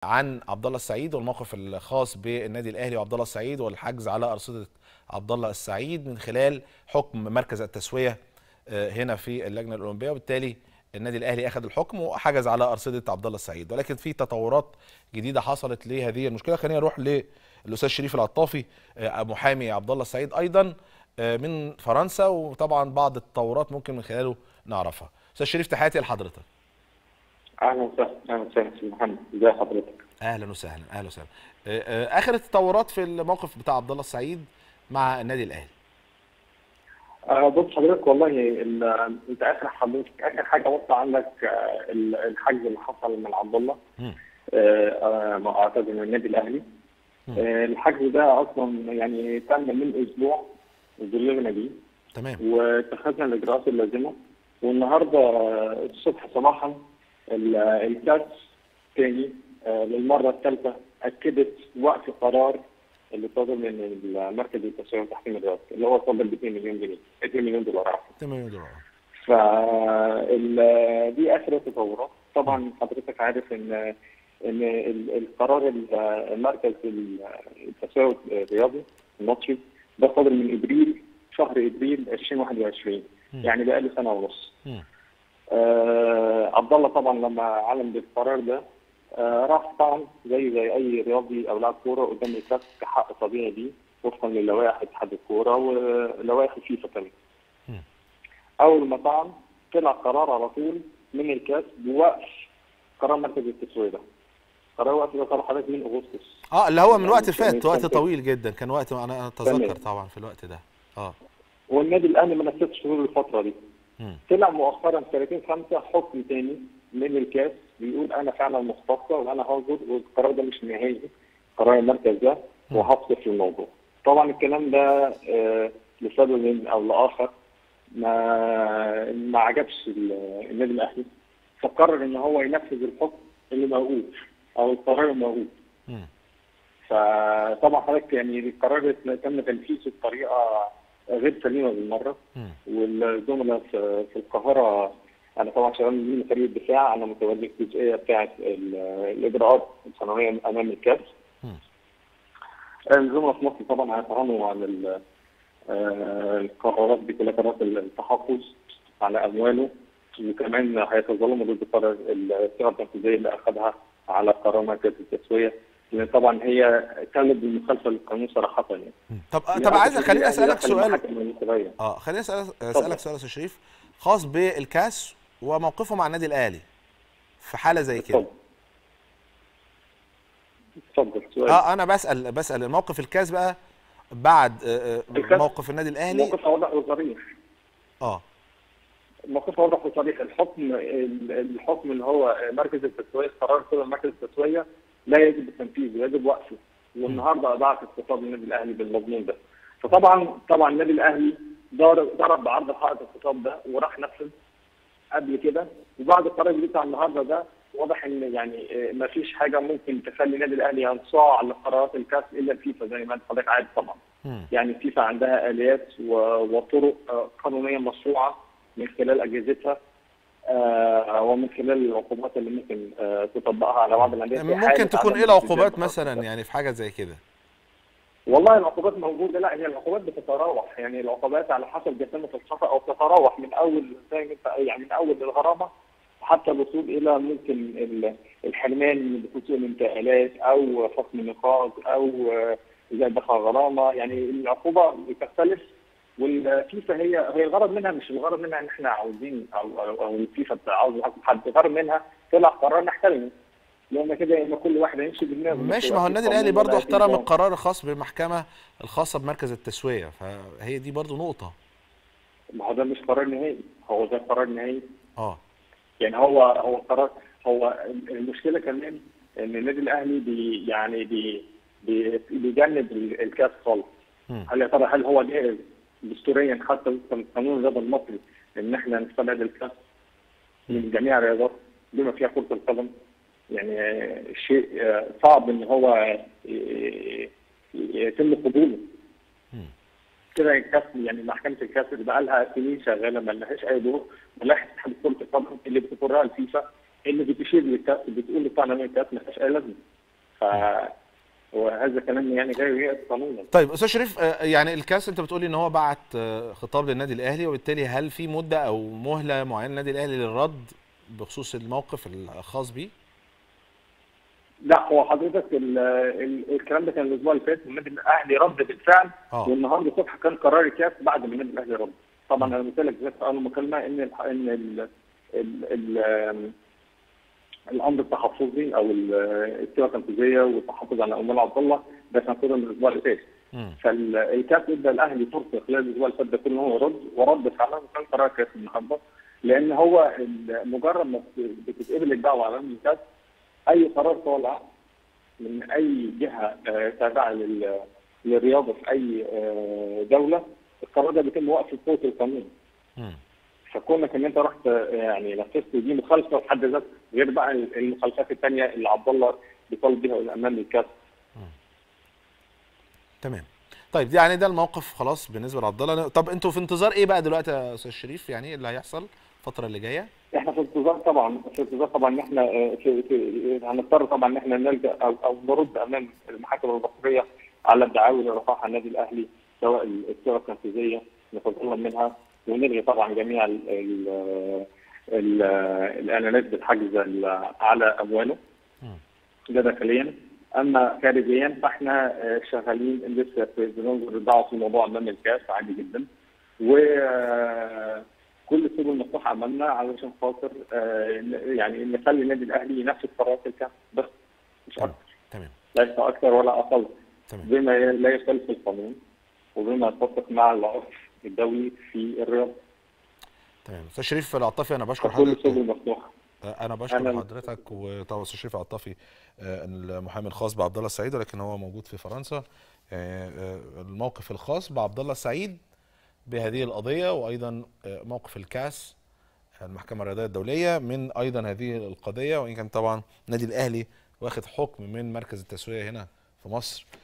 عن عبد الله السعيد والموقف الخاص بالنادي الاهلي وعبد الله السعيد والحجز على ارصده عبد الله السعيد من خلال حكم مركز التسويه آه، هنا في اللجنه الاولمبيه وبالتالي النادي الاهلي اخذ الحكم وحجز على ارصده عبد الله السعيد ولكن في تطورات جديده حصلت لهذه المشكله خلينا نروح للاستاذ شريف العطافي آه، محامي عبد الله السعيد ايضا آه، من فرنسا وطبعا بعض التطورات ممكن من خلاله نعرفها استاذ شريف تحياتي لحضرتك اهلا وسهلا اهلا وسهلا استاذ محمد ازي حضرتك اهلا وسهلا اهلا وسهلا آه، آه، اخر التطورات في الموقف بتاع عبد الله السعيد مع النادي الاهلي آه بص حضرتك والله ال- انت اخر حضرتك اخر حاجه وقع عندك آه ال- الحجز اللي حصل من عبد الله مم. آه آه ما اعتقد من النادي الاهلي مم. آه الحجز ده اصلا يعني تم من اسبوع وبلغنا بيه تمام واتخذنا الاجراءات اللازمه والنهارده آه، الصبح صباحا ال- الكاس تاني آه، للمره الثالثه اكدت وقف قرار اللي صدر من المركز التسويق والتحكيم الرياضي اللي هو صدر ب 2 مليون جنيه 2 مليون دولار عفوا 2 مليون دولار ف دي اخر التطورات طبعا حضرتك عارف ان ان ال- القرار ال- المركز التسويق الرياضي المصري ده صادر من ابريل شهر ابريل 2021 مم. يعني بقى له سنه ونص مم. آه عبد الله طبعا لما علم بالقرار ده آه راح طبعا زي زي اي رياضي او لاعب كوره قدام الكاس كحق طبيعي ليه وفقا للوائح اتحاد الكوره ولوائح الفيفا كمان. مم. اول ما طعن طلع قرار على طول من الكاس بوقف قرار مركز التسويه ده. قرار وقف ده طبعا حضرتك من اغسطس. اه اللي هو من يعني وقت كان فات وقت كان- طويل جدا كان وقت انا اتذكر تمام. طبعا في الوقت ده اه والنادي الاهلي ما نفذش طول الفتره دي. مم. طلع مؤخرا 30 5 حكم تاني من الكاس بيقول انا فعلا مختصه وانا هاخد والقرار ده مش نهائي قرار المركز ده مم. وهفصل في الموضوع. طبعا الكلام ده آه، لسبب او لاخر ما ما عجبش ال- النادي الاهلي فقرر ان هو ينفذ الحكم اللي موجود او القرار الموجود. مم. فطبعا حضرتك يعني القرار تم تنفيذه بطريقه غير سليمه بالمره. مم. والزملاء في في القاهره انا طبعا شغال من فريق الدفاع انا متولي الجزئيه بتاعه ال- الاجراءات السنويه امام الكاس. مم. الزملاء في مصر طبعا هيتهموا عن ال- آه، القرارات دي كلها قرارات التحفظ على امواله وكمان هيتظلموا ضد قرار الصيغه التنفيذيه اللي اخذها على قرار مركز التسويه لان طبعا هي كانت بالمخالفه للقانون صراحه يعني. مم. طب طب عايز خليني اسالك سؤال اه خليني اسالك اسالك سؤال يا استاذ شريف خاص بالكاس وموقفه مع النادي الاهلي في حاله زي كده اتفضل اتفضل سؤال اه انا بسال بسال الموقف الكاس بقى بعد آه، آه، الكاس؟ موقف النادي الاهلي موقفها واضح وصريح اه موقفها واضح وصريح الحكم ال- الحكم اللي هو مركز التسويه قرار كده مركز التسويه لا يجب التنفيذ يجب وقفه والنهارده اضاعت اقتصاد النادي الاهلي بالمضمون ده فطبعا طبعا النادي الاهلي ضرب ضرب بعرض حائط الاقتصاد ده وراح نفذ قبل كده وبعد القرار اللي بتاع النهارده ده واضح ان يعني ما فيش حاجه ممكن تخلي النادي الاهلي ينصاع لقرارات الكاس الا الفيفا زي ما انت حضرتك عارف طبعا مم. يعني الفيفا عندها اليات و- وطرق آه، قانونيه مشروعه من خلال اجهزتها آه، ومن خلال العقوبات اللي ممكن آه، تطبقها على بعض الانديه في حالة ممكن تكون عدم ايه العقوبات الالتزام مثلا بالقرار. يعني في حاجه زي كده والله العقوبات موجوده لا هي العقوبات بتتراوح يعني العقوبات على حسب جسامه الخطا او بتتراوح من اول زي ما انت يعني من اول الغرامه حتى الوصول الى ممكن ال- الحرمان من دخول الانتقالات او خصم نقاط او آه، زي دفع غرامه يعني العقوبه بتختلف والفيفا هي هي الغرض منها مش الغرض منها ان احنا عاوزين او او, أو الفيفا عاوز يعاقب حد الغرض منها طلع قرار نحترمه لان كده يبقى كل واحد هيمشي بدماغه ماشي ما هو النادي الاهلي برضه احترم القرار الخاص بالمحكمه الخاصه بمركز التسويه فهي دي برضه نقطه ما هو ده مش قرار نهائي هو ده قرار نهائي اه يعني هو هو قرار هو المشكله كمان ان النادي الاهلي بي يعني بي بي- بيجنب ال- الكاس خالص مم. هل يا ترى هل هو جاهز دستوريا حتى وفقا لقانون الرياضه المصري ان احنا نستبعد الكاس من جميع الرياضات بما فيها كره القدم يعني آه، شيء آه، صعب ان هو ي- يتم قبوله مم. كده الكاس يعني محكمه الكاس اللي بقى لها سنين شغاله ما لهاش اي دور ملاحظ اتحاد كره القدم اللي بتقرها الفيفا اللي بتشير للكاس بتقول لقانون الكاس ما لهاش اي لازمه ف وهذا كلام يعني غير يأتي قانونا طيب استاذ شريف آه، يعني الكاس انت بتقولي ان هو بعت آه، خطاب للنادي الاهلي وبالتالي هل في مده او مهله معينه للنادي الاهلي للرد بخصوص الموقف الخاص بيه؟ لا هو حضرتك ال ال الكلام ده كان الاسبوع اللي فات والنادي الاهلي رد بالفعل اه والنهارده الصبح كان قرار الكاس بعد ما النادي الاهلي رد طبعا انا قلت لك في اول مكالمه ان ال ان ال ال ال الامر التحفظي او ال- السيره التنفيذيه والتحفظ على امال عبد الله ده كان كده من الاسبوع اللي فات مم. فالكاس ادى الاهلي فرصه خلال الاسبوع اللي فات ده كله ان هو يرد ورد فعلا وكان قرار كاس النهارده لان هو ال- مجرد ما بتتقبل الدعوه على الكاس اي قرار طالع من اي جهه آه، تابعه لل- للرياضه في اي آه، دوله القرار ده بيتم وقف قوه القانون مم. فكونك ان انت رحت آه، يعني نفذت دي مخالفه في حد ذاتها غير بقى المخالفات الثانيه اللي عبد الله بيطالب بيها امام الكاس تمام طيب يعني ده الموقف خلاص بالنسبه لعبد الله طب انتوا في انتظار ايه بقى دلوقتي يا استاذ شريف يعني ايه اللي هيحصل الفتره اللي جايه؟ احنا في انتظار طبعا في انتظار طبعا ان احنا آه، في في هنضطر طبعا ان احنا نلجا او او نرد امام المحاكم المصريه على الدعاوي اللي رفعها النادي الاهلي سواء الصيغه التنفيذيه نتظلم منها ونلغي طبعا جميع ال ال ال الاعلانات بالحجز ال- على امواله مم. ده داخليا اما خارجيا فاحنا آه، شغالين لسه في- بننظر الدعوه في الموضوع امام الكاس عادي جدا و آه، كل السبل مفتوحه امامنا علشان خاطر آه، ن- يعني نخلي النادي الاهلي ينفذ قرارات الكاس بس مش تمام اكتر تمام ليس اكثر ولا اقل تمام بما ي- لا يخالف القانون وبما يتفق مع العرف الدولي في الرياضه تمام استاذ شريف العطافي انا بشكر فكل حضرتك السبل مفتوحه انا بشكر أهلاً. حضرتك وطبعا استاذ شريف عطافي آه، المحامي الخاص بعبد الله السعيد ولكن هو موجود في فرنسا آه، آه، الموقف الخاص بعبد الله السعيد بهذه القضيه وايضا آه، موقف الكاس المحكمه الرياضيه الدوليه من ايضا هذه القضيه وان كان طبعا النادي الاهلي واخد حكم من مركز التسويه هنا في مصر